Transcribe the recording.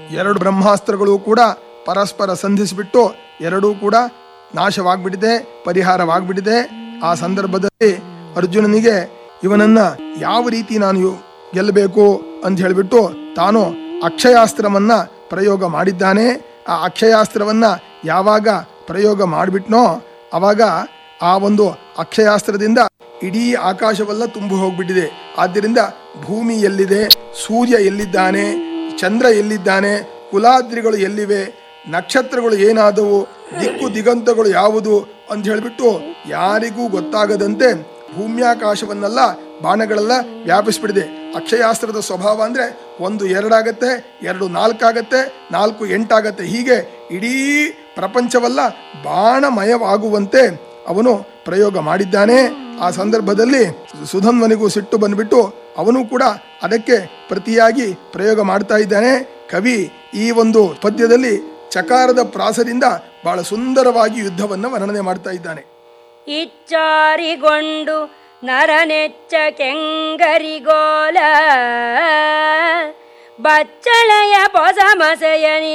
ಎರಡು ಬ್ರಹ್ಮಾಸ್ತ್ರಗಳು ಕೂಡ ಪರಸ್ಪರ ಸಂಧಿಸಿಬಿಟ್ಟು ಎರಡೂ ಕೂಡ ನಾಶವಾಗ್ಬಿಟ್ಟಿದೆ ಪರಿಹಾರವಾಗ್ಬಿಟ್ಟಿದೆ ಆ ಸಂದರ್ಭದಲ್ಲಿ ಅರ್ಜುನನಿಗೆ ಇವನನ್ನ ಯಾವ ರೀತಿ ನಾನು ಇವ್- ಗೆಲ್ಲಬೇಕು ಅಂತ ಹೇಳಿಬಿಟ್ಟು ತಾನು ಅಕ್ಷಯಾಸ್ತ್ರವನ್ನ ಪ್ರಯೋಗ ಮಾಡಿದ್ದಾನೆ ಆ ಅಕ್ಷಯಾಸ್ತ್ರವನ್ನ ಯಾವಾಗ ಪ್ರಯೋಗ ಮಾಡಿಬಿಟ್ನೋ ಅವಾಗ ಆ ಒಂದು ಅಕ್ಷಯಾಸ್ತ್ರದಿಂದ ಇಡೀ ಆಕಾಶವೆಲ್ಲ ತುಂಬಿ ಹೋಗ್ಬಿಟ್ಟಿದೆ ಆದ್ದರಿಂದ ಭೂಮಿ ಎಲ್ಲಿದೆ ಸೂರ್ಯ ಎಲ್ಲಿದ್ದಾನೆ ಚಂದ್ರ ಎಲ್ಲಿದ್ದಾನೆ ಕುಲಾದ್ರಿಗಳು ಎಲ್ಲಿವೆ ನಕ್ಷತ್ರಗಳು ಏನಾದವು ದಿಕ್ಕು ದಿಗಂತಗಳು ಯಾವುದು ಅಂತ ಹೇಳಿಬಿಟ್ಟು ಯಾರಿಗೂ ಗೊತ್ತಾಗದಂತೆ ಭೂಮ್ಯಾಕಾಶವನ್ನೆಲ್ಲ ಬಾಣಗಳೆಲ್ಲ ವ್ಯಾಪಿಸ್ಬಿಟ್ಟಿದೆ ಅಕ್ಷಯಾಸ್ತ್ರದ ಸ್ವಭಾವ ಅಂದ್ರೆ ಒಂದು ಎರಡಾಗತ್ತೆ ಎರಡು ನಾಲ್ಕಾಗತ್ತೆ ನಾಲ್ಕು ಎಂಟಾಗತ್ತೆ ಹೀಗೆ ಇಡೀ ಪ್ರಪಂಚವೆಲ್ಲ ಬಾಣಮಯವಾಗುವಂತೆ ಅವನು ಪ್ರಯೋಗ ಮಾಡಿದ್ದಾನೆ ಆ ಸಂದರ್ಭದಲ್ಲಿ ಸುಧನ್ವನಿಗೂ ಸಿಟ್ಟು ಬಂದ್ಬಿಟ್ಟು ಅವನು ಕೂಡ ಅದಕ್ಕೆ ಪ್ರತಿಯಾಗಿ ಪ್ರಯೋಗ ಮಾಡ್ತಾ ಇದ್ದಾನೆ ಕವಿ ಈ ಒಂದು ಪದ್ಯದಲ್ಲಿ ಚಕಾರದ ಪ್ರಾಸದಿಂದ ಬಹಳ ಸುಂದರವಾಗಿ ಯುದ್ಧವನ್ನ ವರ್ಣನೆ ಮಾಡ್ತಾ ಇದ್ದಾನೆ ಇಚ್ಚಾರಿಗೊಂಡು ನರನೆಚ್ಚ ಕೆಂಗರಿಗೋಲ ಬಚ್ಚಳೆಯ ಪೊಸ ಮಸೆಯನಿ